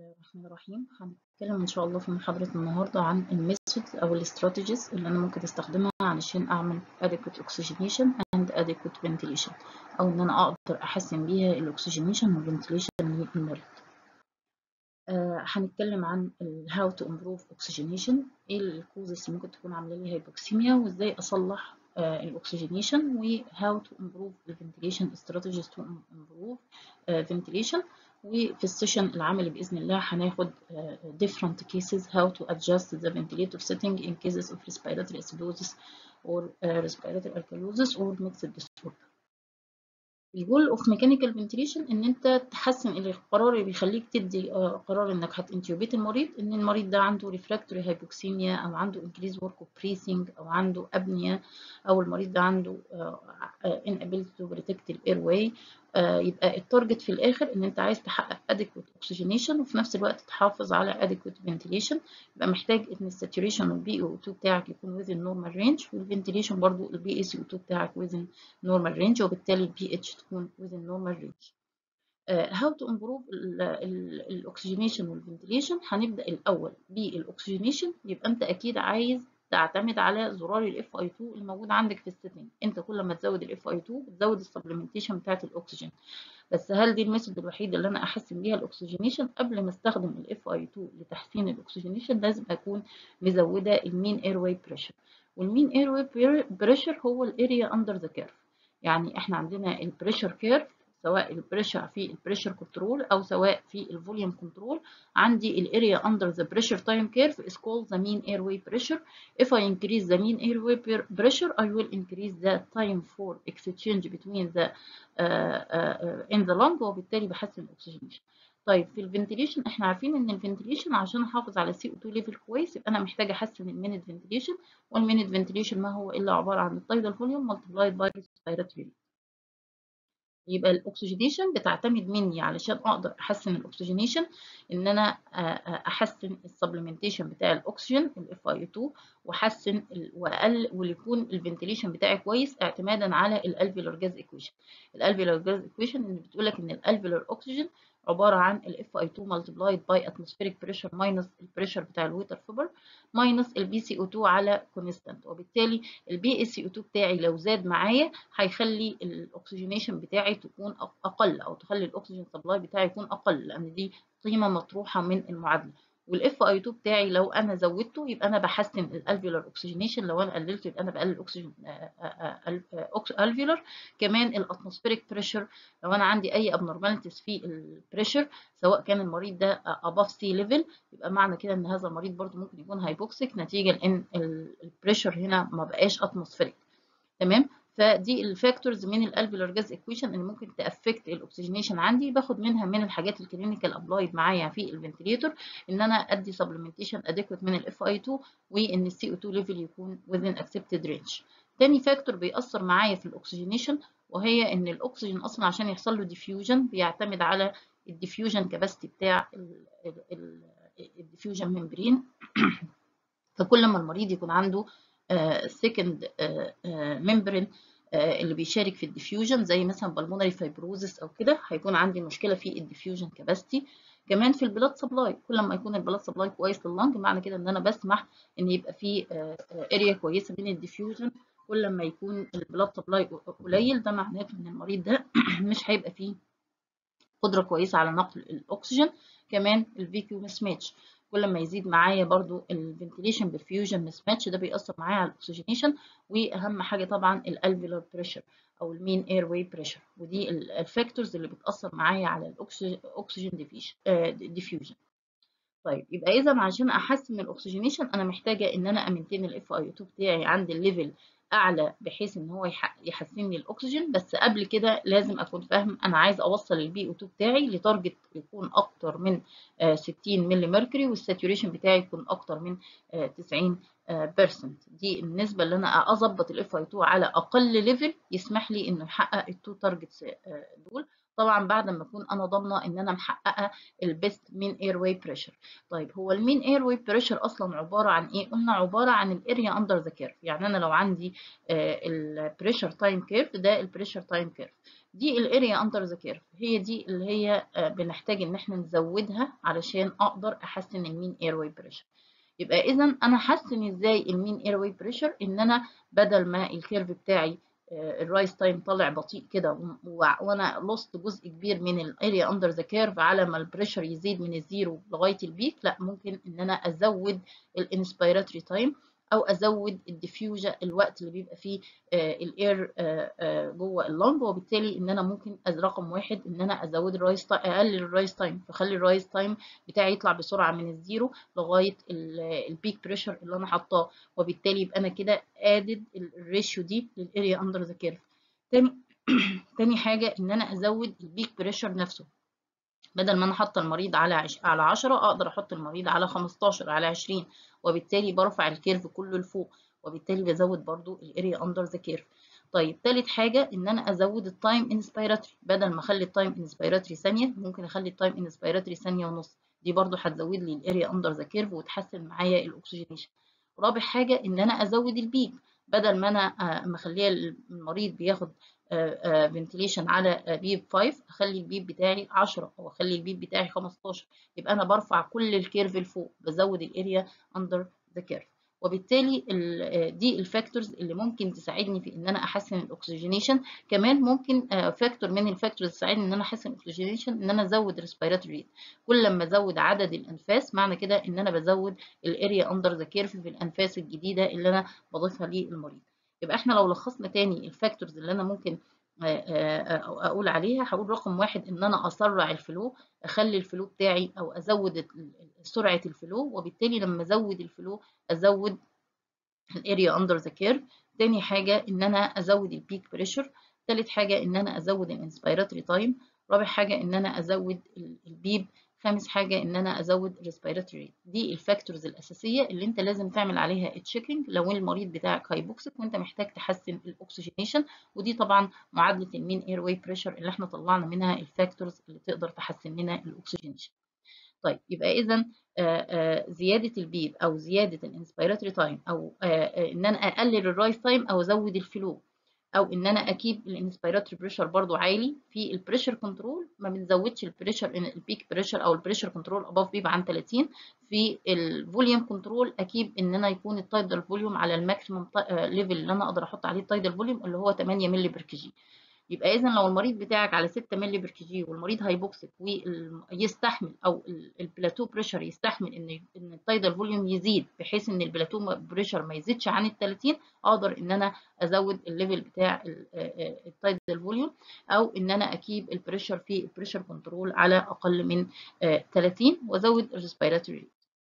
الله الرحمن الرحيم هنتكلم إن شاء الله في محاضرة النهاردة عن الميثودز أو الاستراتيجيز اللي أنا ممكن أستخدمها علشان أعمل adequate oxygenation and adequate ventilation أو إن أنا أقدر أحسن بيها الأكسجينيشن والفنتيليشن للمريض. آه هنتكلم عن ال how to improve oxygenation إيه الكوزز اللي ممكن تكون عاملة لي هايبوكسيميا وإزاي أصلح آه الأكسجينيشن و how to improve the ventilation strategies to improve uh, ventilation وفي السيشن العملي بإذن الله هناخد uh, different cases how to adjust the ventilator setting in cases of respiratory acidosis or uh, respiratory alkalosis or mixed disorder. الجول اوف ميكانيكال فنتيليشن ان انت تحسن القرار اللي بيخليك تدي قرار انك هتنتيوبيت المريض ان المريض ده عنده ريفراكتوري هايبوكسيميا او عنده انكريز ورك اوف بريسنج او عنده ابنيا او المريض ده عنده inability to protect الاير واي يبقى التارجت في الاخر ان انت عايز تحقق adequate oxygenation وفي نفس الوقت تحافظ على adequate ventilation يبقى محتاج ان الساتوريشن والبي او 2 بتاعك يكون within normal range والفنتيليشن برضو البي اي سي او 2 بتاعك within normal range وبالتالي البي اتش تكون within normal range. Uh, how to improve الاكسجينيشن والفنتيليشن هنبدا الاول بالاكسجينيشن يبقى انت اكيد عايز تعتمد على زرار الاف اي 2 الموجود عندك في السيتنج انت كل ما تزود الاف اي 2 بتزود السبلمنتيشن بتاعت الاكسجين بس هل دي الميثود الوحيده اللي انا احسن بيها الاكسجينيشن قبل ما استخدم الاف اي 2 لتحسين الاكسجينيشن لازم اكون مزوده المين اير واي بريشر والمين اير واي بريشر هو الاريا اندر ذا كيرف يعني احنا عندنا البريشر كيرف سواء البريشر في البريشر كنترول او سواء في الفوليوم كنترول عندي الاريا under the pressure time curve is called the mean airway pressure if I increase the mean airway pressure I will increase the time for exchange between the uh, uh, in the lung وبالتالي بحسن الاكسجينيشن طيب في الفنتيليشن احنا عارفين ان الفنتيليشن عشان احافظ على سي او 2 ليفل كويس يبقى انا محتاجه احسن المينت فنتيليشن والمينت فنتيليشن ما هو الا عباره عن التايدال فوليوم ملتبلايد باي ريسبيراتوري يبقى الاكسجينيشن بتعتمد مني علشان اقدر احسن الاكسجينيشن ان انا احسن السبلمنتيشن بتاع الاكسجين الاف اي 2 واحسن واقل ويكون الفنتيليشن بتاعي كويس اعتمادا على الالفيولار جاز ايكويشن الالفيولار جاز ايكويشن اللي بتقول لك ان الالفيولار اكسجين عباره عن الاف اي 2 ملتبلايد باي اتموسفيريك بريشر ماينس البريشر بتاع الويتر فيبر ماينس البي سي او 2 على كونستانت وبالتالي البي اي سي او 2 بتاعي لو زاد معايا هيخلي الاكسجينيشن بتاعي تكون اقل او تخلي الاكسجين سبلاي بتاعي يكون اقل لان دي قيمه مطروحه من المعادله والاف اي 2 بتاعي لو انا زودته يبقى انا بحسن الالفيولار اوكسجينيشن لو انا قللته يبقى انا بقلل الاكسجين الفيولار كمان الاتموسفيريك بريشر لو انا عندي اي ابنورماليتيز في البريشر سواء كان المريض ده اباف سي ليفل يبقى معنى كده ان هذا المريض برضو ممكن يكون هايبوكسيك نتيجه لان البريشر هنا ما بقاش اتموسفيريك تمام فدي الفاكتورز من الالفيولار جاز ايكويشن اللي ممكن تافكت الاكسجينيشن عندي باخد منها من الحاجات الكلينيكال ابلايد معايا في الفنتليتور ان انا ادي سبلمنتيشن اديكوت من الاف اي 2 وان السي او 2 ليفل يكون within accepted range تاني فاكتور بيأثر معايا في الاكسجينيشن وهي ان الاكسجين اصلا عشان يحصل له ديفيوجن بيعتمد على الديفيوجن كاباسيتي بتاع الديفيوجن ممبرين فكل ما المريض يكون عنده سكند ممبرين اللي بيشارك في الديفيوجن زي مثلا بالمونري فايبروزس او كده هيكون عندي مشكله في الديفيوجن كاباسيتي كمان في البلاد سبلاي كل ما يكون البلاد سبلاي كويس لللنج معنى كده ان انا بسمح ان يبقى في اريا كويسه بين الديفيوجن كل ما يكون البلاد سبلاي قليل ده معناته ان المريض ده مش هيبقى فيه قدره كويسه على نقل الاكسجين كمان الفيكيو مسماتش كل ما يزيد معايا برضو الفنتيليشن بالفيوجن مسماتش ده بيأثر معايا على الاكسجينيشن واهم حاجه طبعا الالفيولار بريشر او المين اير واي بريشر ودي الفاكتورز اللي بتأثر معايا على الاكسجين ديفيوجن طيب يبقى اذا عشان احسن الاكسجينيشن انا محتاجه ان انا امنتين الاف اي 2 بتاعي عند الليفل اعلى بحيث ان هو يحسن لي الاكسجين بس قبل كده لازم اكون فاهم انا عايز اوصل البي او 2 بتاعي لتارجت يكون اكتر من 60 ملي ميركوري والساتوريشن بتاعي يكون اكتر من 90 بيرسنت دي النسبه اللي انا اظبط الاف اي 2 على اقل ليفل يسمح لي انه يحقق التو تارجتس دول طبعا بعد ما اكون انا ضامنه ان انا محققه البيست مين اير واي بريشر طيب هو المين اير واي بريشر اصلا عباره عن ايه قلنا عباره عن الاريا اندر ذا كيرف يعني انا لو عندي البريشر تايم كيرف ده البريشر تايم كيرف دي الاريا اندر ذا كيرف هي دي اللي هي بنحتاج ان احنا نزودها علشان اقدر احسن المين اير واي بريشر يبقى اذا انا احسن ازاي المين اير واي بريشر ان انا بدل ما الكيرف بتاعي الرايس تايم طالع بطيء كده وانا لوست جزء كبير من الاريا اندر ذا كيرف على ما البريشر يزيد من الزيرو لغايه البيك لا ممكن ان انا ازود الانسبيراتوري تايم او ازود الديفيوجن الوقت اللي بيبقى فيه الاير جوه اللنج وبالتالي ان انا ممكن رقم واحد ان انا ازود الرايس تايم اقلل الرايس تايم فخلي الرايس تايم بتاعي يطلع بسرعه من الزيرو لغايه البيك بريشر اللي انا حاطاه وبالتالي يبقى انا كده ادد الريشيو دي للاريا اندر ذا كيرف تاني تاني حاجه ان انا ازود البيك بريشر نفسه بدل ما انا حاطه المريض على عش... على 10 اقدر احط المريض على 15 على 20 وبالتالي برفع الكيرف كله لفوق وبالتالي بزود برضو الاريا اندر ذا كيرف طيب تالت حاجه ان انا ازود التايم انسبيراتوري بدل ما اخلي التايم انسبيراتوري ثانيه ممكن اخلي التايم انسبيراتوري ثانيه ونص دي برضو هتزود لي الاريا اندر ذا كيرف وتحسن معايا الاكسجينيشن رابع حاجه ان انا ازود البيك بدل ما انا مخليه المريض بياخد فنتيليشن على بيب 5 اخلي البيب بتاعي 10 او اخلي البيب بتاعي 15 يبقى انا برفع كل الكيرف لفوق بزود الاريا اندر ذا كيرف وبالتالي دي الفاكتورز اللي ممكن تساعدني في ان انا احسن الاكسجينيشن كمان ممكن فاكتور من الفاكتورز تساعدني ان انا احسن الاكسجينيشن ان انا ازود ريسبيراتوري ريت كل لما ازود عدد الانفاس معنى كده ان انا بزود الاريا اندر ذا كيرف في الانفاس الجديده اللي انا بضيفها للمريض يبقى احنا لو لخصنا تاني الفاكتورز اللي انا ممكن اقول عليها هقول رقم واحد ان انا اسرع الفلو اخلي الفلو بتاعي او ازود سرعه الفلو وبالتالي لما ازود الفلو ازود الاريا اندر ذا كيرف تاني حاجه ان انا ازود البيك بريشر تالت حاجه ان انا ازود الانسبيراتوري تايم رابع حاجه ان انا ازود البيب خامس حاجة إن أنا أزود ريسبيراتوري دي الفاكتورز الأساسية اللي أنت لازم تعمل عليها تشيكينج لو المريض بتاعك هايبوكسيك وأنت محتاج تحسن الأكسجينيشن ودي طبعا معادلة المين اير واي بريشر اللي احنا طلعنا منها الفاكتورز اللي تقدر تحسن لنا الأكسجينيشن. طيب يبقى إذا زيادة البيب أو زيادة الانسبيراتوري تايم أو إن أنا أقلل الرايس تايم أو أزود الفلو او ان انا اكيب الانسبيراتوري بريشر برضو عالي في البريشر كنترول ما بنزودش البريشر البيك بريشر او البريشر كنترول اباف بيبقى عن 30 في الفوليوم كنترول اكيب ان انا يكون التايدال فوليوم على الماكسيمم ليفل اللي انا اقدر احط عليه التايدال فوليوم اللي هو 8 مللي بير كي جي يبقى اذا لو المريض بتاعك على 6 مللي بير كي جي والمريض هايبوكسيك ويستحمل او البلاتو بريشر يستحمل ان ان التايدال فوليوم يزيد بحيث ان البلاتو بريشر ما يزيدش عن ال 30 اقدر ان انا ازود الليفل بتاع التايدال فوليوم او ان انا اكيب البريشر في البريشر كنترول على اقل من 30 وازود الريسبيراتوري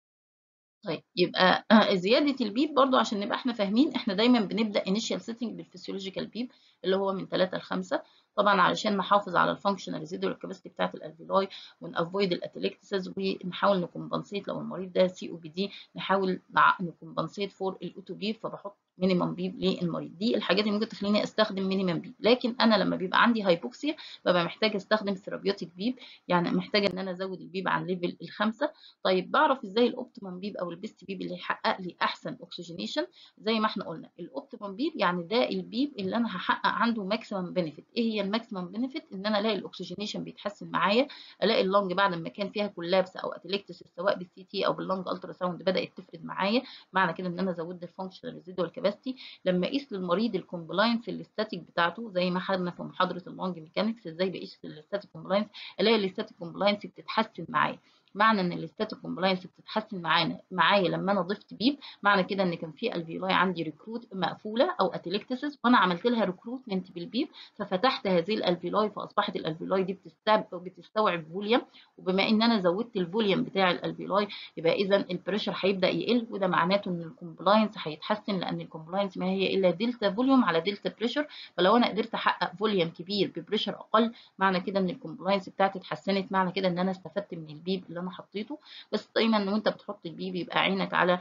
طيب يبقى زياده البيب برضو عشان نبقى احنا فاهمين احنا دايما بنبدا انيشال سيتنج بالفسيولوجيكال بيب اللي هو من 3 ل 5 طبعا علشان نحافظ على الفانكشنال ريزيدوال كاباسيتي بتاعه الالفيولاي ونافويد الاتليكتسز ونحاول نكمبنسيت لو المريض ده سي او بي دي نحاول نكمبنسيت فور الاوتو بيب فبحط مينيمم بيب للمريض دي الحاجات اللي ممكن تخليني استخدم مينيمم بيب لكن انا لما بيبقى عندي هايبوكسيا ببقى محتاجه استخدم ثيرابيوتيك بيب يعني محتاجه ان انا ازود البيب عن ليفل الخمسه طيب بعرف ازاي الاوبتيمم بيب او البيست بيب اللي يحقق لي احسن اوكسجينيشن زي ما احنا قلنا الاوبتيمم بيب يعني ده البيب اللي انا هحقق عنده ماكسيمم بنفيت ايه هي الماكسيمم بنفيت ان انا الاقي الاكسجينيشن بيتحسن معايا الاقي اللنج بعد ما كان فيها كولابس او اتليكتس سواء بالسي تي او باللنج الترا ساوند بدات تفرد معايا معنى كده ان انا زودت الفانكشنال ريزيدوال كاباسيتي لما اقيس للمريض الكومبلاينس الاستاتيك بتاعته زي ما خدنا في محاضره اللونج ميكانكس ازاي بقيس الاستاتيك كومبلاينس الاقي الاستاتيك كومبلاينس بتتحسن معايا معنى ان الاستاتيك كومبلاينس بتتحسن معانا معايا لما انا ضفت بيب معنى كده ان كان في الفيولاي عندي ريكروت مقفوله او اتليكتسس وانا عملت لها ريكروتمنت بالبيب ففتحت هذه الالفيولاي فاصبحت الالفيولاي دي بتستوعب فوليوم وبما ان انا زودت الفوليوم بتاع الالفيولاي يبقى اذا البريشر هيبدا يقل وده معناته ان الكومبلاينس هيتحسن لان الكومبلاينس ما هي الا دلتا فوليوم على دلتا بريشر فلو انا قدرت احقق فوليوم كبير ببريشر اقل معنى كده ان الكومبلاينس بتاعتي اتحسنت معنى كده ان انا استفدت من البيب اللي انا حطيته بس دايما وانت بتحط البيب يبقى عينك على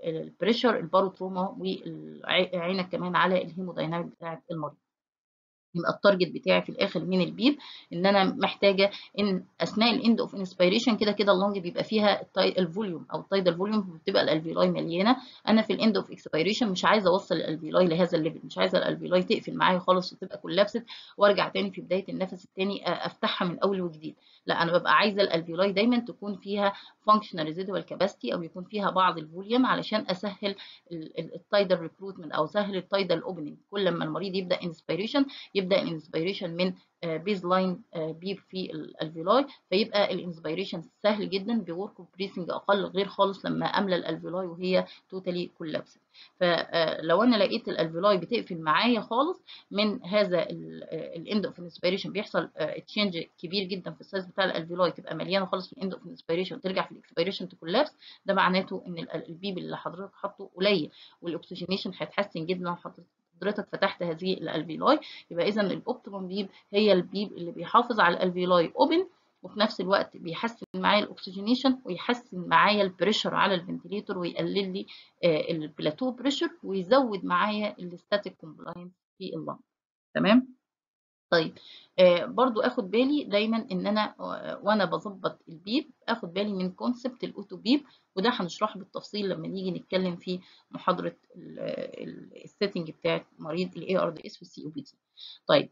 البريشر الباروتروما وعينك كمان على الهيمودايناميك بتاعت المريض يبقى التارجت بتاعي في الاخر من البيب ان انا محتاجه ان اثناء الاند اوف انسبيريشن كده كده اللنج بيبقى فيها الفوليوم او التايدال فوليوم بتبقى الالفيولاي مليانه انا في الاند اوف اكسبيريشن مش عايزه اوصل الالفيولاي لهذا الليفل مش عايزه الالفيولاي تقفل معايا خالص وتبقى كولابست وارجع تاني في بدايه النفس الثاني افتحها من اول وجديد لا انا ببقى عايزه الالفيولاي دايما تكون فيها فانكشنال ريزيدوال كاباسيتي او يكون فيها بعض الفوليوم علشان اسهل التايدال ريكروتمنت او اسهل التايدال اوبننج كل لما المريض يبدا انسبيريشن يبدا الانسبيريشن من بيز لاين بيب في الالفيولاي فيبقى الانسبيريشن سهل جدا بورك بريسنج اقل غير خالص لما املى الالفيولاي وهي توتالي كولابس فلو انا لقيت الالفيولاي بتقفل معايا خالص من هذا الاند اوف انسبيريشن بيحصل تشينج كبير جدا في السايز بتاع الالفيولاي تبقى مليانه خالص في الاند اوف انسبيريشن وترجع في الاكسبيريشن تكولابس ده معناته ان البيب اللي حضرتك حاطه قليل والاكسجينيشن هيتحسن جدا لو حضرتك فتحت هذه الالفيولاي يبقى اذا الاوبتيمم بيب هي البيب اللي بيحافظ على الالفيولاي اوبن وفي نفس الوقت بيحسن معايا الاكسجينيشن ويحسن معايا البريشر على الفنتليتور ويقلل لي البلاتو بريشر ويزود معايا الستاتيك كومبلاينس في اللنج تمام طيب آه برضو اخد بالي دايما ان انا وانا بظبط البيب اخد بالي من كونسبت الاوتو بيب وده هنشرحه بالتفصيل لما نيجي نتكلم في محاضره السيتنج بتاعت مريض الاي ار دي اس والسي او بي دي طيب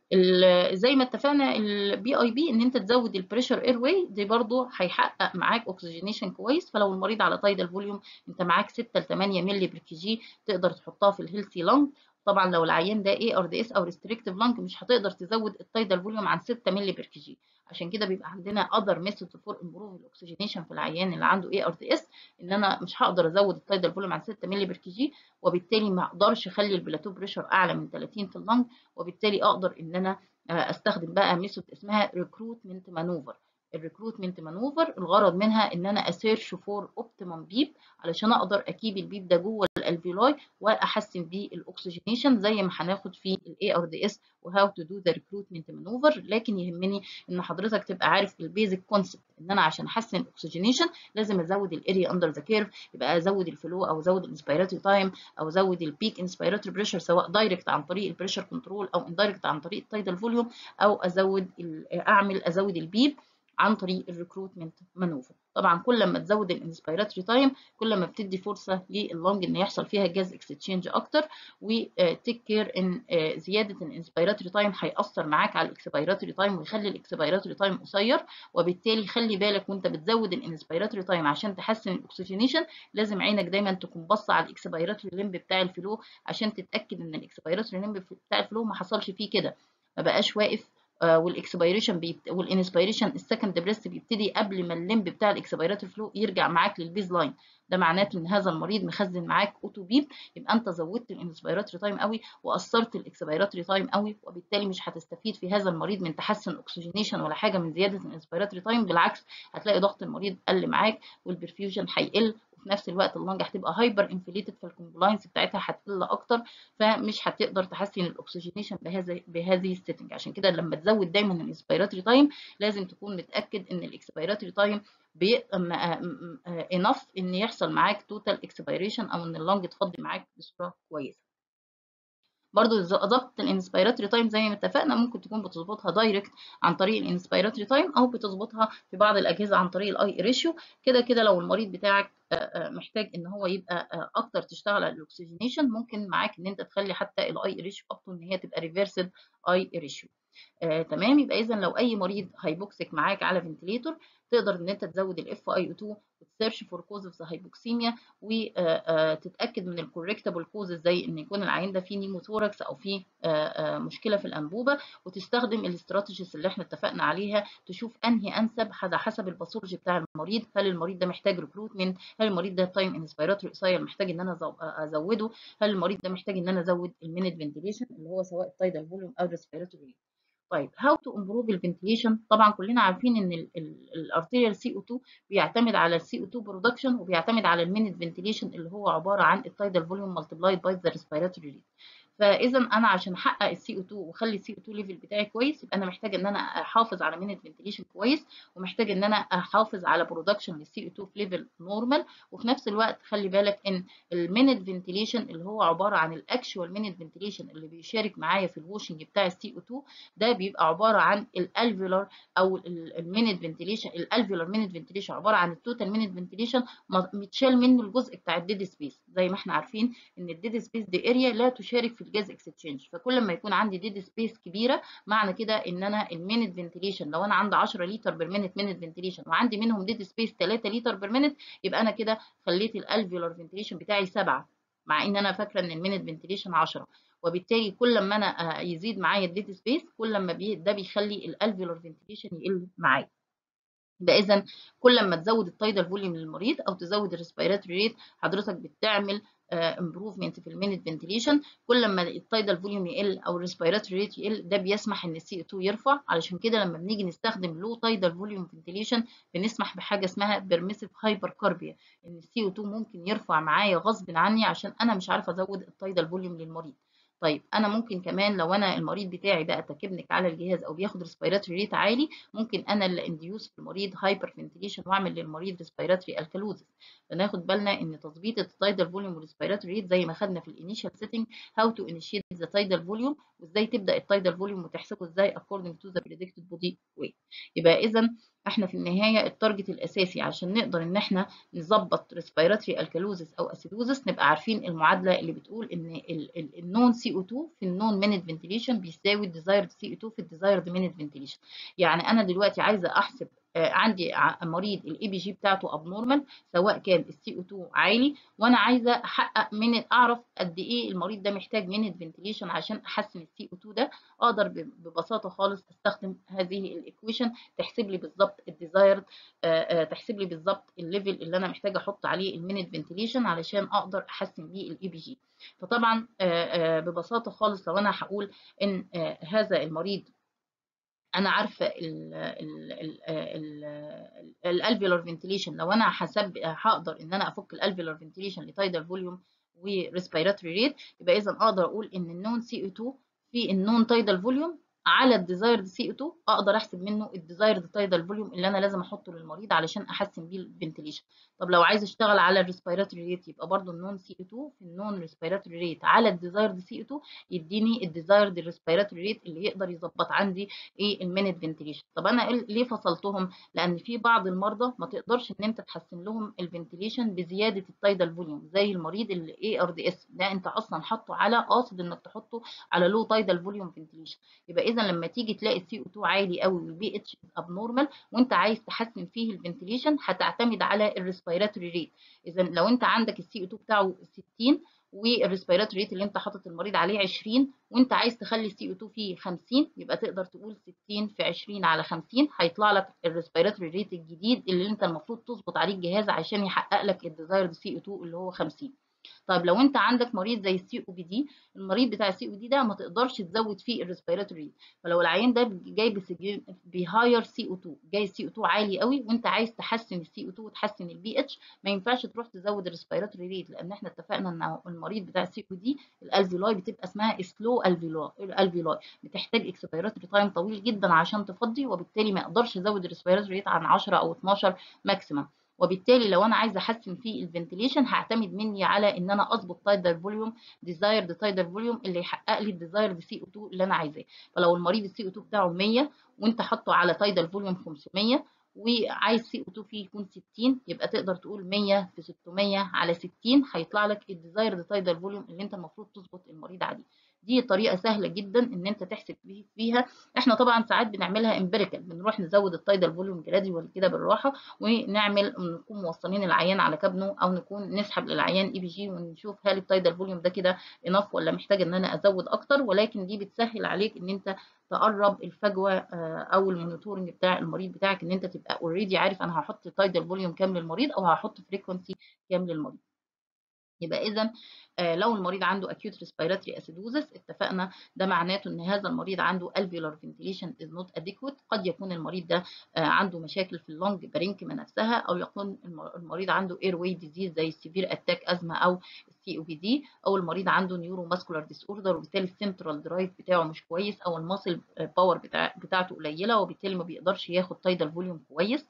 زي ما اتفقنا البي اي بي ان انت تزود البريشر اير واي دي برضو هيحقق معاك اوكسجينيشن كويس فلو المريض على تايدال فوليوم انت معاك 6 ل 8 مللي بير كي جي تقدر تحطها في الهيلثي لونج طبعا لو العيان ده اي ار دي اس او ريستريكتيف لانج مش هتقدر تزود التايدال فوليوم عن 6 مللي بير كي جي عشان كده بيبقى عندنا اذر ميثود فور امبروف الاكسجينيشن في العيان اللي عنده اي ار دي اس ان انا مش هقدر ازود التايدال فوليوم عن 6 مللي بير كي جي وبالتالي ما اقدرش اخلي البلاتو بريشر اعلى من 30 في اللنج وبالتالي اقدر ان انا استخدم بقى ميثود اسمها ريكروتمنت مانوفر الريكروتمنت مانوفر الغرض منها ان انا اسيرش فور اوبتيمم بيب علشان اقدر اكيب البيب ده جوه الالفيولاي واحسن بيه الاكسجينيشن زي ما هناخد في الاي ار دي اس وهاو تو دو ذا ريكروتمنت مانوفر لكن يهمني ان حضرتك تبقى عارف البيزك كونسبت ان انا عشان احسن الاكسجينيشن لازم ازود الاريا اندر ذا كيرف يبقى ازود الفلو او ازود الانسبيراتوري تايم او ازود البيك انسبيراتوري بريشر سواء دايركت عن طريق البريشر كنترول او اندايركت عن طريق التايدال فوليوم او ازود اعمل ازود البيب عن طريق الريكروتمنت مانوفر طبعا كل ما تزود الانسبيراتوري تايم كل ما بتدي فرصه لللونج ان يحصل فيها جاز اكستشينج اكتر وتيك كير ان زياده الانسبيراتوري تايم هياثر معاك على الاكسبيراتوري تايم ويخلي الاكسبيراتوري تايم قصير وبالتالي خلي بالك وانت بتزود الانسبيراتوري تايم عشان تحسن الاكسجينيشن لازم عينك دايما تكون باصه على الاكسبيراتوري ليمب بتاع الفلو عشان تتاكد ان الاكسبيراتوري ليمب بتاع الفلو ما حصلش فيه كده ما بقاش واقف والاكسبيريشن بيبت... والانسبيريشن السكند بريست بيبتدي قبل ما الليمب بتاع الاكسبيراتوري فلو يرجع معاك للبيز لاين ده معناته ان هذا المريض مخزن معاك اوتو بيب يبقى انت زودت الانسبيراتوري تايم قوي واثرت الاكسبيراتوري تايم قوي وبالتالي مش هتستفيد في هذا المريض من تحسن اكسجينيشن ولا حاجه من زياده الانسبيراتوري تايم بالعكس هتلاقي ضغط المريض قل معاك والبرفيوجن هيقل وفي نفس الوقت اللنج هتبقى هايبر انفليتد فالكومبلاينس بتاعتها هتقل اكتر فمش هتقدر تحسن الاكسجينيشن بهذا بهذه السيتنج عشان كده لما تزود دايما الانسبيراتوري تايم لازم تكون متاكد ان الاكسبيراتوري تايم انف ان يحصل معاك توتال اكسبيريشن او ان اللنج تفضي معاك بصوره كويسه برضو ضبط الانسبيراتوري تايم زي ما اتفقنا ممكن تكون بتظبطها دايركت عن طريق الانسبيراتوري تايم او بتظبطها في بعض الاجهزه عن طريق الاي ريشيو كده كده لو المريض بتاعك محتاج ان هو يبقى اكتر تشتغل على الاكسجينيشن ممكن معاك ان انت تخلي حتى الاي ريشيو اب ان هي تبقى ريفرسد اي ريشيو آه، تمام يبقى اذا لو اي مريض هيبوكسك معاك على فنتليتور تقدر ان انت تزود الاف اي او 2 وتسيرش فور كوز اوف ذا هايبوكسيميا وتتاكد من الكوركتبل كوزز زي ان يكون العيان ده فيه نيموثوركس او فيه مشكله في الانبوبه وتستخدم الاستراتيجيز اللي احنا اتفقنا عليها تشوف انهي انسب على حسب الباثولوجي بتاع المريض هل المريض ده محتاج ريكروتمنت هل المريض ده تايم انسبيراتوري قصير محتاج ان انا ازوده هل المريض ده محتاج ان انا ازود المينيت فنتيليشن اللي هو سواء التايدال فوليوم او الريسبيراتوري طيب هاو تو امبروف الفنتيليشن طبعا كلنا عارفين ان الارتيريال سي او 2 بيعتمد على السي او 2 برودكشن وبيعتمد على المينيت فنتيليشن اللي هو عباره عن التايدال فوليوم مالتبلايد باي ذا ريسبيراتوري ريت فاذا انا عشان احقق السي او 2 واخلي السي او 2 ليفل بتاعي كويس يبقى انا محتاج ان انا احافظ على مينت فنتيليشن كويس ومحتاج ان انا احافظ على برودكشن للسي او 2 في ليفل نورمال وفي نفس الوقت خلي بالك ان المينت فنتيليشن اللي هو عباره عن الاكشوال مينت فنتيليشن اللي بيشارك معايا في الواشنج بتاع السي او 2 ده بيبقى عباره عن الالفيولار او المينت فنتيليشن الالفيولار مينت فنتيليشن عباره عن التوتال مينت فنتيليشن متشال منه الجزء بتاع الديد سبيس زي ما احنا عارفين ان الديد سبيس دي اريا لا تشارك في الجاز اكستشينج فكل ما يكون عندي ديد سبيس كبيره معنى كده ان انا المينت فنتيليشن لو انا عندي 10 لتر بير مينت مينت فنتيليشن وعندي منهم ديد سبيس 3 لتر بير مينت يبقى انا كده خليت الالفيولار فنتيليشن بتاعي 7 مع ان انا فاكره ان المينت فنتيليشن 10 وبالتالي كل ما انا يزيد معايا الديد سبيس كل ما بي ده بيخلي الالفيولار فنتيليشن يقل معايا يبقى اذا كل ما تزود التايدال فوليوم للمريض او تزود الريسبيراتوري ريت حضرتك بتعمل امبروفمنت في المينت فنتيليشن كل ما التايدال فوليوم يقل او الريسبيراتوري ريت يقل ده بيسمح ان السي 2 يرفع علشان كده لما بنيجي نستخدم لو تايدال فوليوم فنتيليشن بنسمح بحاجه اسمها بيرميسيف هايبر كاربيا ان السي 2 ممكن يرفع معايا غصب عني عشان انا مش عارفه ازود التايدال فوليوم للمريض طيب انا ممكن كمان لو انا المريض بتاعي بقى تكبنك على الجهاز او بياخد ريسبيراتوري ريت عالي ممكن انا اللي انديوس في المريض هايبر فنتيليشن واعمل للمريض ريسبيراتوري الكالوزس فناخد بالنا ان تظبيط التايدال فوليوم والريسبيراتوري ريت زي ما خدنا في الانيشال سيتنج هاو تو انيشيت ذا تايدال فوليوم وازاي تبدا التايدال فوليوم وتحسبه ازاي according to the predicted body weight يبقى اذا احنا في النهايه التارجت الاساسي عشان نقدر ان احنا نظبط ريسبيراتوري الكالوزس او اسيدوزس نبقى عارفين المعادله اللي بتقول ان النون سي او 2 في النون مينت فنتيليشن بيساوي الديزايرد سي او 2 في الديزايرد مينت فنتيليشن يعني انا دلوقتي عايزه احسب عندي مريض الاي بي جي بتاعته ابنورمال سواء كان السي او 2 عالي وانا عايزه احقق من اعرف قد ايه المريض ده محتاج مينت فنتيليشن عشان احسن السي او 2 ده اقدر ببساطه خالص استخدم هذه الايكويشن تحسب لي بالظبط الديزايرد تحسب لي بالظبط الليفل اللي انا محتاجه احط عليه المينت فنتيليشن علشان اقدر احسن بيه الاي بي جي فطبعا ببساطه خالص لو انا هقول ان هذا المريض انا عارفه الالفيولار فنتيليشن لو انا حسب هقدر ان انا افك الالفيولار فنتيليشن لتايدال فوليوم وريسبيراتوري ريت يبقى اذا اقدر اقول ان النون سي او 2 في النون تايدال فوليوم على الديزايرد سي او 2 اقدر احسب منه الديزايرد تايدال فوليوم اللي انا لازم احطه للمريض علشان احسن بيه الفنتيليشن طب لو عايز اشتغل على الريسبيراتوري ريت يبقى برده النون سي او 2 في النون ريسبيراتوري ريت على الديزايرد سي او 2 يديني الديزايرد ريسبيراتوري ريت اللي يقدر يظبط عندي ايه المينت فنتيليشن طب انا ليه فصلتهم لان في بعض المرضى ما تقدرش ان انت تحسن لهم الفنتيليشن بزياده التايدال فوليوم زي المريض اللي اي ار دي اس ده انت اصلا حاطه على قاصد انك تحطه على لو تايدال فوليوم فنتيليشن يبقى اذا لما تيجي تلاقي السي او 2 عالي قوي والبي اتش ابنورمال وانت عايز تحسن فيه الفنتيليشن هتعتمد على الريسبيراتوري ريت اذا لو انت عندك السي او 2 بتاعه 60 والريسبيراتوري ريت اللي انت حاطط المريض عليه 20 وانت عايز تخلي السي او 2 فيه 50 يبقى تقدر تقول 60 في 20 على 50 هيطلع لك الريسبيراتوري ريت الجديد اللي انت المفروض تظبط عليه الجهاز عشان يحقق لك الديزايرد سي او 2 اللي هو 50 طيب لو انت عندك مريض زي السي او بي دي المريض بتاع السي او بي دي ده ما تقدرش تزود فيه الريسبيراتوري ريت فلو العيان ده جاي بهاير سي او 2 جاي سي او 2 عالي قوي وانت عايز تحسن السي او 2 وتحسن البي اتش ما ينفعش تروح تزود الريسبيراتوري ريت لان احنا اتفقنا ان المريض بتاع السي او دي الالفيولاي بتبقى اسمها سلو الفيولاي بتحتاج اكسبيراتوري تايم طويل جدا عشان تفضي وبالتالي ما اقدرش ازود الريسبيراتوري ريت عن 10 او 12 ماكسيمم وبالتالي لو انا عايزه احسن فيه الفنتيليشن هعتمد مني على ان انا اظبط تايدر فوليوم ديزايرد تايدر فوليوم اللي يحقق لي الديزايرد سي او 2 اللي انا عايزاه فلو المريض السي او 2 بتاعه 100 وانت حاطه على تايدر فوليوم 500 وعايز سي او 2 فيه يكون 60 يبقى تقدر تقول 100 في 600 على 60 هيطلع لك الديزايرد تايدر فوليوم اللي انت المفروض تظبط المريض عليه دي طريقه سهله جدا ان انت تحسب فيها احنا طبعا ساعات بنعملها امبيريكال بنروح نزود التايدال فوليوم جراديوال كده بالراحه ونعمل نكون موصلين العيان على كابنه او نكون نسحب للعيان اي بي جي ونشوف هل التايدال فوليوم ده كده انف ولا محتاج ان انا ازود اكتر ولكن دي بتسهل عليك ان انت تقرب الفجوه او المونيتورنج بتاع المريض بتاعك ان انت تبقى اوريدي عارف انا هحط تايدال فوليوم كام للمريض او هحط فريكونسي كام للمريض يبقى اذا لو المريض عنده acute respiratory acidosis اتفقنا ده معناته ان هذا المريض عنده alveolar ventilation is not adequate قد يكون المريض ده عنده مشاكل في اللونج بارينكما نفسها او يكون المريض عنده airway disease زي السيفير اتاك ازمه او السي او بي دي او المريض عنده نيورو ماسكولار ديس اوردر وبالتالي السنترال درايف بتاعه مش كويس او الماسل باور بتاع بتاعته قليله وبالتالي ما بيقدرش ياخد تايدال فوليوم كويس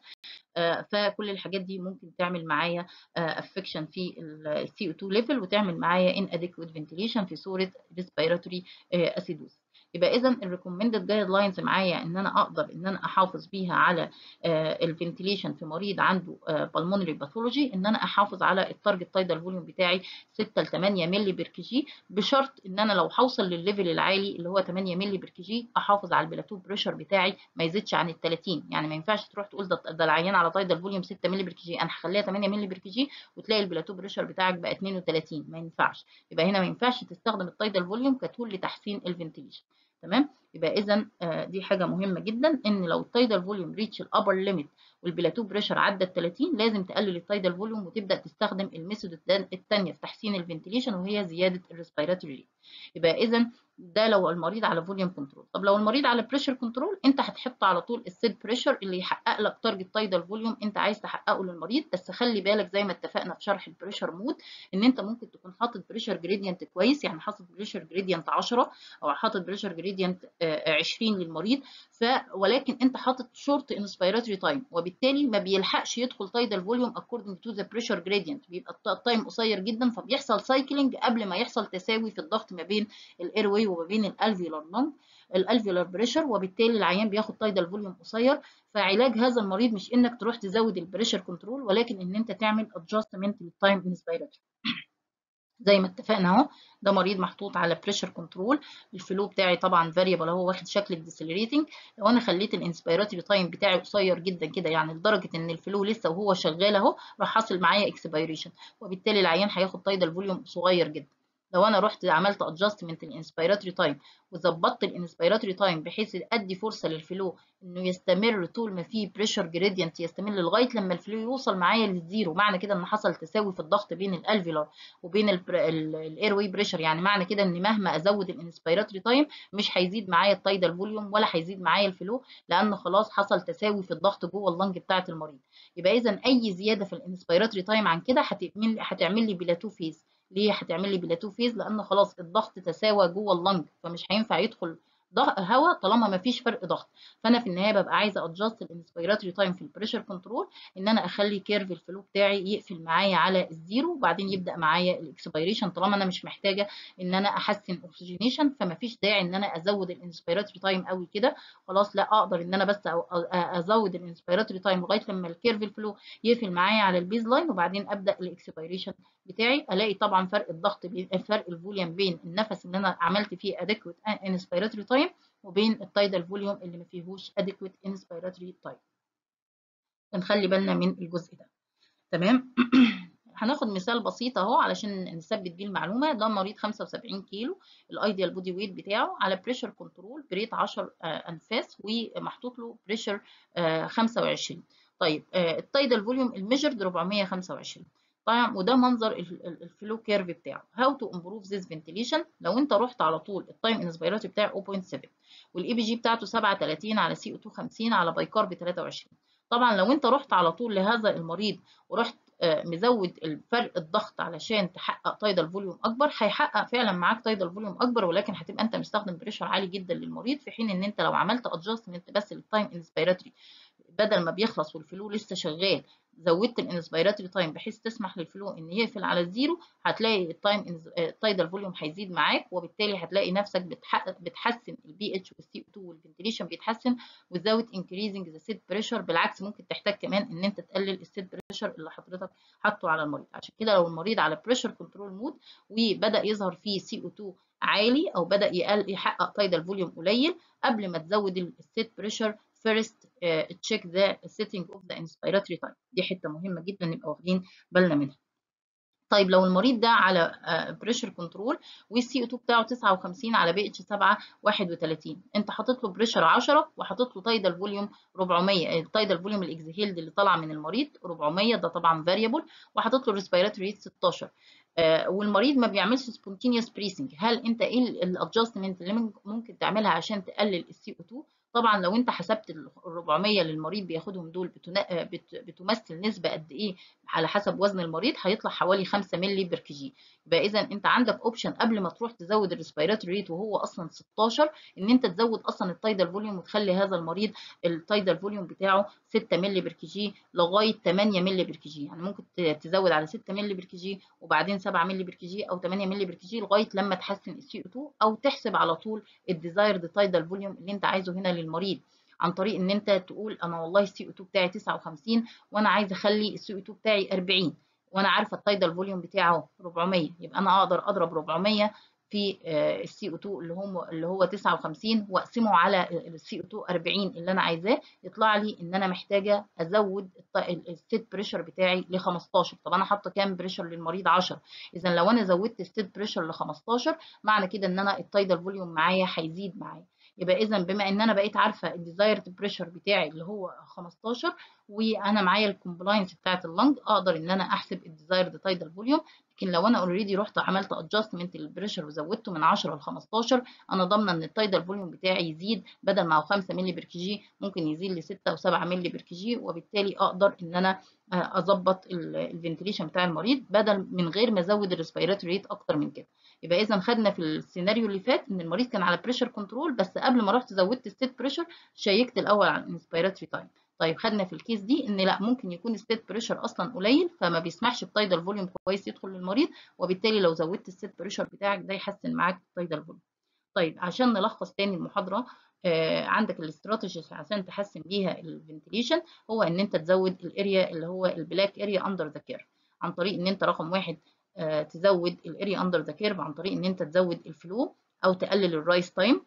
فكل الحاجات دي ممكن تعمل معايا افكشن في السي او 2 ليفل وتعمل معايا inadequate ventilation في صوره respiratory acidosis يبقى اذا الريكومندد جايد لاينز معايا ان انا اقدر ان انا احافظ بيها على الفنتيليشن في مريض عنده بالمونري باثولوجي ان انا احافظ على التارجت تايدال فوليوم بتاعي 6 ل 8 مللي بير كي جي بشرط ان انا لو هوصل للليفل العالي اللي هو 8 مللي بير كي جي احافظ على البلاتو بريشر بتاعي ما يزيدش عن ال 30 يعني ما ينفعش تروح تقول ده, ده العيان على تايدال فوليوم 6 مللي بير كي جي انا هخليها 8 مللي بير كي جي وتلاقي البلاتو بريشر بتاعك بقى 32 ما ينفعش يبقى هنا ما ينفعش تستخدم التايدال فوليوم كتول لتحسين الفنتيليشن تمام يبقى اذا دي حاجه مهمه جدا ان لو التايدال فوليوم ريتش الابر ليميت والبلاتو بريشر عدى ال 30 لازم تقلل التايدال فوليوم وتبدا تستخدم الميثود الثانيه في تحسين الفنتيليشن وهي زياده الريسبيراتوري ريت يبقى اذا ده لو المريض على فوليوم كنترول طب لو المريض على بريشر كنترول انت هتحط على طول السيت بريشر اللي يحقق لك تارجت تايدال فوليوم انت عايز تحققه للمريض بس خلي بالك زي ما اتفقنا في شرح البريشر مود ان انت ممكن تكون حاطط بريشر جريدينت كويس يعني حاطط بريشر جريدينت 10 او حاطط بريشر جريدينت 20 للمريض ف ولكن انت حاطط شورت انسبيراتوري تايم وبالتالي ما بيلحقش يدخل تايدال فوليوم اكوردنج تو ذا بريشر جريدينت بيبقى التايم قصير جدا فبيحصل سايكلينج قبل ما يحصل تساوي في الضغط ما بين الاير واي وما بين الالفيولار لونج الالفيولار بريشر وبالتالي العيان بياخد تايدال فوليوم قصير فعلاج هذا المريض مش انك تروح تزود البريشر كنترول ولكن ان انت تعمل ادجستمنت للتايم انسبيراتوري زي ما اتفقنا اهو ده مريض محطوط على بريشر كنترول الفلو بتاعي طبعا فاريبل اهو واخد شكل الديسلريتنج لو انا خليت الانسبيراتوري تايم بتاعي قصير جدا كده يعني لدرجه ان الفلو لسه وهو شغال اهو راح حاصل معايا اكسبيريشن وبالتالي العيان هياخد تايدال فوليوم صغير جدا لو انا رحت عملت ادجستمنت الانسبيراتوري تايم وظبطت الانسبيراتوري تايم بحيث ادي فرصه للفلو انه يستمر طول ما فيه بريشر جريدينت يستمر لغايه لما الفلو يوصل معايا للزيرو معنى كده ان حصل تساوي في الضغط بين الالفيولار وبين الاير واي بريشر يعني معنى كده ان مهما ازود الانسبيراتوري تايم مش هيزيد معايا التايدال فوليوم ولا هيزيد معايا الفلو لان خلاص حصل تساوي في الضغط جوه اللنج بتاعه المريض يبقى اذا اي زياده في الانسبيراتوري تايم عن كده هتعمل لي بلاتو فيز ليه هتعمل لي بلاتو فيز لان خلاص الضغط تساوى جوه اللنج فمش هينفع يدخل هواء طالما ما فيش فرق ضغط فانا في النهايه ببقى عايزه ادجست الانسبيراتوري تايم في البريشر كنترول ان انا اخلي كيرف الفلو بتاعي يقفل معايا على الزيرو وبعدين يبدا معايا الاكسبيريشن طالما انا مش محتاجه ان انا احسن اوكسجينيشن فما فيش داعي ان انا ازود الانسبيراتوري تايم قوي كده خلاص لا اقدر ان انا بس ازود الانسبيراتوري تايم لغايه لما الكيرف الفلو يقفل معايا على البيز لاين وبعدين ابدا الاكسبيريشن بتاعي الاقي طبعا فرق الضغط فرق الفوليوم بين النفس اللي انا عملت فيه ادكويت انسبيراتوري تايم وبين التايدال فوليوم اللي ما فيهوش adequate inspiratory time فنخلي بالنا من الجزء ده تمام هناخد مثال بسيط اهو علشان نثبت بيه المعلومه ده مريض 75 كيلو الايديال بودي ويت بتاعه على بريشر كنترول بريت 10 انفاس ومحطوط له بريشر 25 طيب التايدال فوليوم الميجرد 425 طبعا وده منظر الفلو كيرف بتاعه هاو تو امبروف ذيس فنتيليشن لو انت رحت على طول التايم انسبيراتوري بتاعه 0.7 والاي بي جي بتاعته 37 على سي او 2 50 على بايكار ب 23 طبعا لو انت رحت على طول لهذا المريض ورحت مزود الفرق الضغط علشان تحقق تايدال فوليوم اكبر هيحقق فعلا معاك تايدال فوليوم اكبر ولكن هتبقى انت مستخدم بريشر عالي جدا للمريض في حين ان انت لو عملت ادجستمنت بس للتايم انسبيراتوري بدل ما بيخلص والفلو لسه شغال زودت الانسبيراتوري تايم بحيث تسمح للفلو ان يقفل على الزيرو هتلاقي التايم التايدال فوليوم هيزيد معاك وبالتالي هتلاقي نفسك بتحقق بتحسن البي اتش والسي او 2 والفنتيليشن بيتحسن without increasing the set pressure بالعكس ممكن تحتاج كمان ان انت تقلل السيت بريشر اللي حضرتك حاطه على المريض عشان كده لو المريض على بريشر كنترول مود وبدا يظهر فيه سي او 2 عالي او بدا يحقق تايدال فوليوم قليل قبل ما تزود السيت بريشر first uh, check the setting of the inspiratory time دي حته مهمه جدا نبقى واخدين بالنا منها طيب لو المريض ده على بريشر كنترول والسي او 2 بتاعه 59 على بي اتش 7 31 انت حاطط له بريشر 10 وحاطط له تايدال فوليوم 400 التايدال فوليوم الاكزهيلد اللي طالع من المريض 400 ده طبعا فاريبل وحاطط له ريسبيراتوري ريت 16 آه والمريض ما بيعملش سبونتينيوس بريسنج هل انت ايه الادجستمنت اللي ممكن تعملها عشان تقلل السي او 2 طبعا لو انت حسبت ال 400 اللي المريض بياخدهم دول بتمثل نسبه قد ايه على حسب وزن المريض هيطلع حوالي 5 مللي بير كي جي يبقى اذا انت عندك اوبشن قبل ما تروح تزود الريسبيراتوري ريت وهو اصلا 16 ان انت تزود اصلا التايدال فوليوم وتخلي هذا المريض التايدال فوليوم بتاعه 6 مللي بير كي جي لغايه 8 مللي بير كي جي يعني ممكن تزود على 6 مللي بير كي جي وبعدين 7 مللي بير كي جي او 8 مللي بير كي جي لغايه لما تحسن السي او 2 او تحسب على طول الديزايرد تايدال فوليوم اللي انت عايزه هنا للمريض عن طريق ان انت تقول انا والله السي او 2 بتاعي 59 وانا عايزه اخلي السي او 2 بتاعي 40 وانا عارفه التايدال فوليوم بتاعه 400 يبقى انا اقدر اضرب 400 في السي او 2 اللي هو اللي هو 59 واقسمه على السي او 2 40 اللي انا عايزاه يطلع لي ان انا محتاجه ازود الستيت بريشر بتاعي ل 15 طب انا حاطه كام بريشر للمريض 10 اذا لو انا زودت الستيت بريشر ل 15 معنى كده ان انا التايدال فوليوم معايا هيزيد معايا يبقى اذا بما ان انا بقيت عارفه الديزايرد بريشر بتاعي اللي هو 15 وانا معايا الكومبلاينس بتاعه اللنج اقدر ان انا احسب الديزايرد تايدال فوليوم لكن لو انا اوريدي رحت عملت ادجستمنت للبريشر وزودته من 10 ل 15 انا ضامنه ان التايدال فوليوم بتاعي يزيد بدل ما هو 5 مللي بير كي جي ممكن يزيد ل 6 و7 مللي بير كي جي وبالتالي اقدر ان انا اظبط الفنتيليشن بتاع المريض بدل من غير ما ازود الريسبيراتوري ريت اكتر من كده يبقى اذا خدنا في السيناريو اللي فات ان المريض كان على بريشر كنترول بس قبل ما رحت زودت ستيت بريشر شيكت الاول على الانسبيراتوري تايم طيب خدنا في الكيس دي ان لا ممكن يكون ستيت بريشر اصلا قليل فما بيسمحش بتايدال فوليوم كويس يدخل للمريض وبالتالي لو زودت الستيت بريشر بتاعك ده يحسن معاك التايدال فوليوم طيب عشان نلخص تاني المحاضره آه عندك الاستراتيجيز عشان تحسن بيها الفنتيليشن هو ان انت تزود الاريا اللي هو البلاك اريا اندر ذا كيرف عن طريق ان انت رقم واحد آه تزود الاريا اندر ذا كيرف عن طريق ان انت تزود الفلو او تقلل الرايس تايم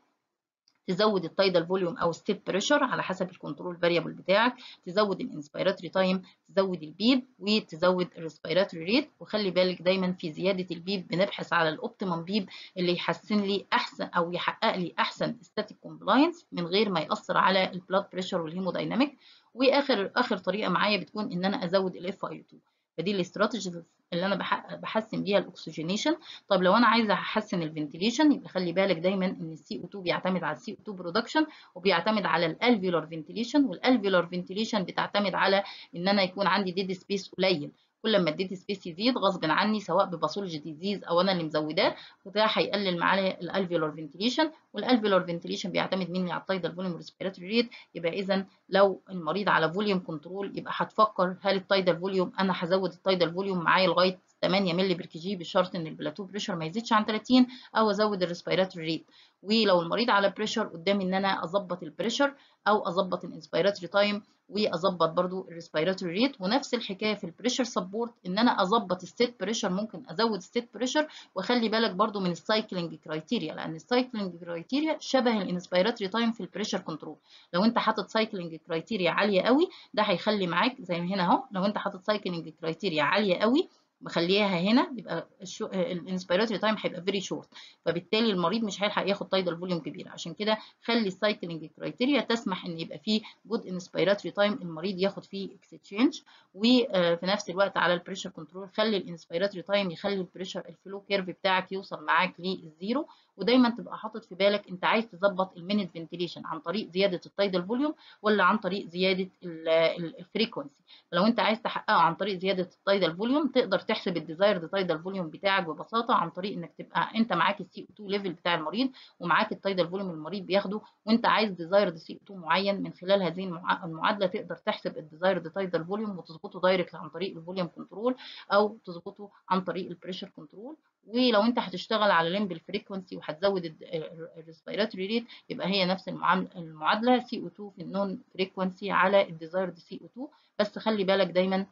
تزود التايدال فوليوم او ستيب بريشر على حسب الكنترول فاريبل بتاعك تزود الانسبيراتوري تايم تزود البيب وتزود الريسبيراتوري ريت وخلي بالك دايما في زياده البيب بنبحث على الاوبتيمم بيب اللي يحسن لي احسن او يحقق لي احسن ستاتيك كومبلاينس من غير ما ياثر على البلاد بريشر والهيمودايناميك واخر اخر طريقه معايا بتكون ان انا ازود الاف اي 2 فدي الاستراتيجيز اللي انا بحسن بيها الاكسجينيشن طب لو انا عايزه احسن الفنتيليشن يبقى خلي بالك دايما ان السي او 2 بيعتمد على السي او 2 برودكشن وبيعتمد على الالفيولار فنتيليشن والالفيولار فنتيليشن بتعتمد على ان انا يكون عندي ديد سبيس قليل كل ما الديد سبيس يزيد غصب عني سواء بباثولوجي ديزيز او انا اللي مزوداه وده هيقلل معايا الالفيولار فنتيليشن والالفيولار فنتيليشن بيعتمد مني على التايدال فوليوم ريسبيراتوري ريت يبقى اذا لو المريض على فوليوم كنترول يبقى هتفكر هل التايدال فوليوم انا هزود التايدال فوليوم معايا لغايه 8 مللي بير كي جي بشرط ان البلاتو بريشر ما يزيدش عن 30 او ازود الريسبيراتوري ريت ولو المريض على بريشر قدامي ان انا اظبط البريشر او اظبط الانسبيراتوري تايم واظبط برضو الريسبيراتوري ريت ونفس الحكايه في البريشر سبورت ان انا اظبط الستيت بريشر ممكن ازود ستيت بريشر واخلي بالك برضو من السايكلينج كرايتيريا لان السايكلينج كرايتيريا شبه الانسبيراتوري تايم في البريشر كنترول لو انت حاطط سايكلينج كرايتيريا عاليه قوي ده هيخلي معاك زي هنا اهو لو انت حاطط سايكلينج كرايتيريا عاليه قوي مخليها هنا يبقى الانسبيراتوري تايم هيبقى فيري شورت فبالتالي المريض مش هيلحق ياخد تايدال فوليوم كبير عشان كده خلي السايكلينج كرايتيريا تسمح ان يبقى فيه جود انسبيراتوري تايم المريض ياخد فيه اكستشينج وفي نفس الوقت على البريشر كنترول خلي الانسبيراتوري تايم يخلي البريشر الفلو كيرف بتاعك يوصل معاك للزيرو ودايما تبقى حاطط في بالك انت عايز تظبط المينت فنتيليشن عن طريق زياده التايدال فوليوم ولا عن طريق زياده الفريكونسي لو انت عايز تحققه عن طريق زياده التايدال فوليوم تقدر تحسب الديزايرد تايدال فوليوم بتاعك ببساطه عن طريق انك تبقى انت معاك السي او 2 ليفل بتاع المريض ومعاك التايدال فوليوم المريض بياخده وانت عايز ديزايرد سي او 2 معين من خلال هذه المعادله تقدر تحسب الديزايرد تايدال فوليوم وتظبطه دايركت عن طريق الفوليوم كنترول او تظبطه عن طريق البريشر كنترول ولو انت هتشتغل على ليمبل فريكونسي وهتزود الريسبيراتوري ريت يبقى هي نفس المعادله سي او 2 في النون فريكونسي على الديزايرد سي او 2 بس خلي بالك دايما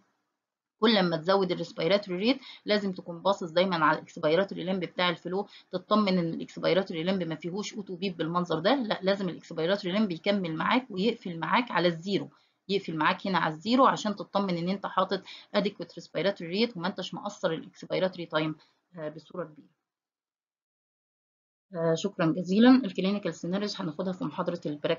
كل ما تزود الريسبيراتوري ريت لازم تكون باصص دايما على الاكسبيراتوري لمب بتاع الفلو تطمن ان الاكسبيراتوري لمب ما فيهوش اوتو بيب بالمنظر ده لا لازم الاكسبيراتوري لمب يكمل معاك ويقفل معاك على الزيرو يقفل معاك هنا على الزيرو عشان تطمن ان انت حاطط اديكوت ريسبيراتوري ريت وما انتش مقصر الاكسبيراتوري تايم بصوره كبيره شكرا جزيلا الكلينيكال سيناريوز هناخدها في محاضره البراكتس